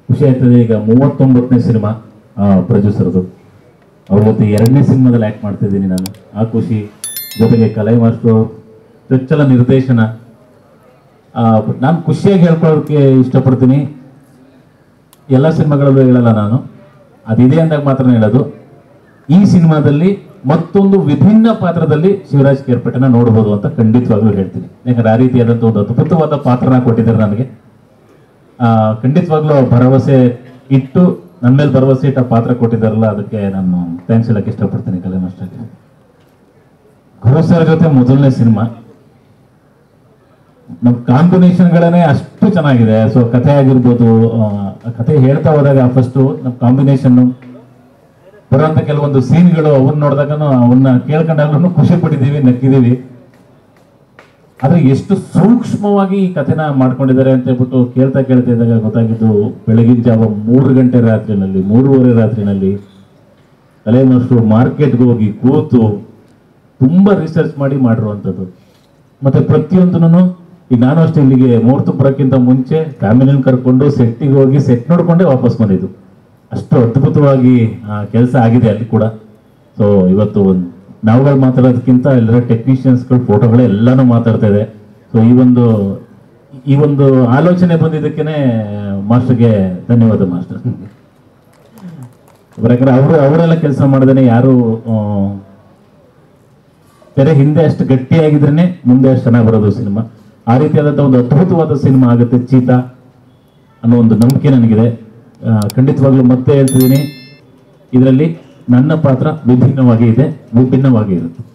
ಖುಷಿ ಆಗ್ತದೆ ಈಗ ಮೂವತ್ತೊಂಬತ್ತನೇ ಸಿನಿಮಾ ಪ್ರೊಡ್ಯೂಸರ್ದು ಅವ್ರ ಜೊತೆ ಎರಡನೇ ಸಿನಿಮಾದಲ್ಲಿ ಆ್ಯಕ್ಟ್ ಮಾಡ್ತಿದ್ದೀನಿ ನಾನು ಆ ಖುಷಿ ಜೊತೆಗೆ ಕಲೈ ಮಾಸ್ಟ್ರು ಚೊಚ್ಚಲ ನಿರ್ದೇಶನ ನಾನು ಖುಷಿಯಾಗಿ ಹೇಳ್ಕೊಳ್ಳೋದಕ್ಕೆ ಇಷ್ಟಪಡ್ತೀನಿ ಎಲ್ಲ ಸಿನಿಮಾಗಳಲ್ಲೂ ಹೇಳಲ್ಲ ನಾನು ಅದಿದೆ ಅಂದಾಗ ಮಾತ್ರ ಹೇಳೋದು ಈ ಸಿನಿಮಾದಲ್ಲಿ ಮತ್ತೊಂದು ವಿಭಿನ್ನ ಪಾತ್ರದಲ್ಲಿ ಶಿವರಾಜ್ ಕೇರ್ಪೇಟೆನ ನೋಡ್ಬೋದು ಅಂತ ಖಂಡಿತವಾಗ್ಲೂ ಹೇಳ್ತೀನಿ ಯಾಕಂದ್ರೆ ಆ ರೀತಿಯಾದಂಥ ಒಂದು ಅದ್ಭುತವಾದ ಪಾತ್ರನ ಕೊಟ್ಟಿದ್ದಾರೆ ನನಗೆ ಆ, ಖಂಡಿತವಾಗ್ಲೂ ಭರವಸೆ ಇಟ್ಟು ನನ್ನ ಮೇಲೆ ಭರವಸೆ ಇಟ್ಟ ಪಾತ್ರ ಕೊಟ್ಟಿದ್ದಾರಲ್ಲ ಅದಕ್ಕೆ ನಾನು ಥ್ಯಾಂಕ್ಸ್ ಹೇಳಕ್ಕೆ ಇಷ್ಟಪಡ್ತೀನಿ ಕಲೆ ಮಾಸ್ಟರ್ಗೆ ಗುರು ಸರ್ ಜೊತೆ ಮೊದಲನೇ ಸಿನಿಮಾ ನಮ್ಮ ಕಾಂಬಿನೇಷನ್ಗಳೇ ಅಷ್ಟು ಚೆನ್ನಾಗಿದೆ ಸೊ ಕಥೆ ಆಗಿರ್ಬೋದು ಆ, ಕಥೆ ಹೇಳ್ತಾ ಹೋದಾಗ ಫಸ್ಟು ನಮ್ಮ ಕಾಂಬಿನೇಷನ್ ಬರುವಂತ ಕೆಲವೊಂದು ಸೀನ್ಗಳು ಅವನ್ನ ನೋಡಿದಾಗನು ಅವನ್ನ ಕೇಳ್ಕೊಂಡಾಗ್ಲೂ ಖುಷಿ ಪಟ್ಟಿದ್ದೀವಿ ನಕ್ಕಿದೀವಿ ಆದ್ರೆ ಎಷ್ಟು ಸೂಕ್ಷ್ಮವಾಗಿ ಈ ಕಥೆನ ಮಾಡ್ಕೊಂಡಿದ್ದಾರೆ ಅಂತ ಹೇಳ್ಬಿಟ್ಟು ಕೇಳ್ತಾ ಕೇಳ್ತಾ ಇದ್ದಾಗ ಗೊತ್ತಾಗಿದ್ದು ಬೆಳಗಿನ ಜಾವ ಮೂರು ಗಂಟೆ ರಾತ್ರಿನಲ್ಲಿ ಮೂರುವರೆ ರಾತ್ರಿನಲ್ಲಿ ಕಲೆ ಮಾಸ್ಟ್ರು ಮಾರ್ಕೆಟ್ಗೆ ಹೋಗಿ ಕೂತು ತುಂಬಾ ರಿಸರ್ಚ್ ಮಾಡಿ ಮಾಡಿರುವಂಥದ್ದು ಮತ್ತೆ ಪ್ರತಿಯೊಂದನ್ನು ಈಗ ನಾನು ಅಷ್ಟೇ ಇಲ್ಲಿಗೆ ಮುಹೂರ್ತ ಬರೋಕ್ಕಿಂತ ಮುಂಚೆ ಫ್ಯಾಮಿಲಿನ ಕರ್ಕೊಂಡು ಸೆಟ್ಟಿಗೆ ಹೋಗಿ ಸೆಟ್ ನೋಡ್ಕೊಂಡೇ ವಾಪಸ್ ಬಂದಿದ್ದು ಅಷ್ಟು ಅದ್ಭುತವಾಗಿ ಕೆಲಸ ಆಗಿದೆ ಅಲ್ಲಿ ಕೂಡ ಸೊ ಇವತ್ತು ಒಂದ್- ನಾವುಗಳು ಮಾತಾಡೋದಕ್ಕಿಂತ ಎಲ್ಲರ ಟೆಕ್ನಿಷಿಯನ್ಸ್ಗಳು ಫೋಟೋಗಳು ಎಲ್ಲಾನು ಮಾತಾಡ್ತಾ ಇದೆ ಸೊ ಈ ಒಂದು ಈ ಒಂದು ಆಲೋಚನೆ ಬಂದಿದ್ದಕ್ಕೇನೆ ಮಾಸ್ಟರ್ಗೆ ಧನ್ಯವಾದ ಮಾಸ್ಟರ್ ಯಾಕಂದ್ರೆ ಅವರು ಅವರೆಲ್ಲ ಕೆಲಸ ಮಾಡಿದ್ರೆ ಯಾರು ಆ, ತೆರೆ ಹಿಂದೆ ಅಷ್ಟು ಗಟ್ಟಿಯಾಗಿದ್ರೇನೆ ಮುಂದೆ ಅಷ್ಟು ಚೆನ್ನಾಗಿ ಬರೋದು ಸಿನಿಮಾ ಆ ರೀತಿಯಾದಂಥ ಒಂದು ಅದ್ಭುತವಾದ ಸಿನಿಮಾ ಆಗುತ್ತೆ ಚೀತಾ ಅನ್ನೋ ಒಂದು ನಂಬಿಕೆ ನನಗಿದೆ ಆ, ಖಂಡಿತವಾಗ್ಲೂ ಮತ್ತೆ ಹೇಳ್ತಿದ್ದೀನಿ ಇದರಲ್ಲಿ ನನ್ನ ಪಾತ್ರ ವಿಭಿನ್ನವಾಗಿ ಇದೆ ವಿಭಿನ್ನವಾಗಿ ಇರುತ್ತೆ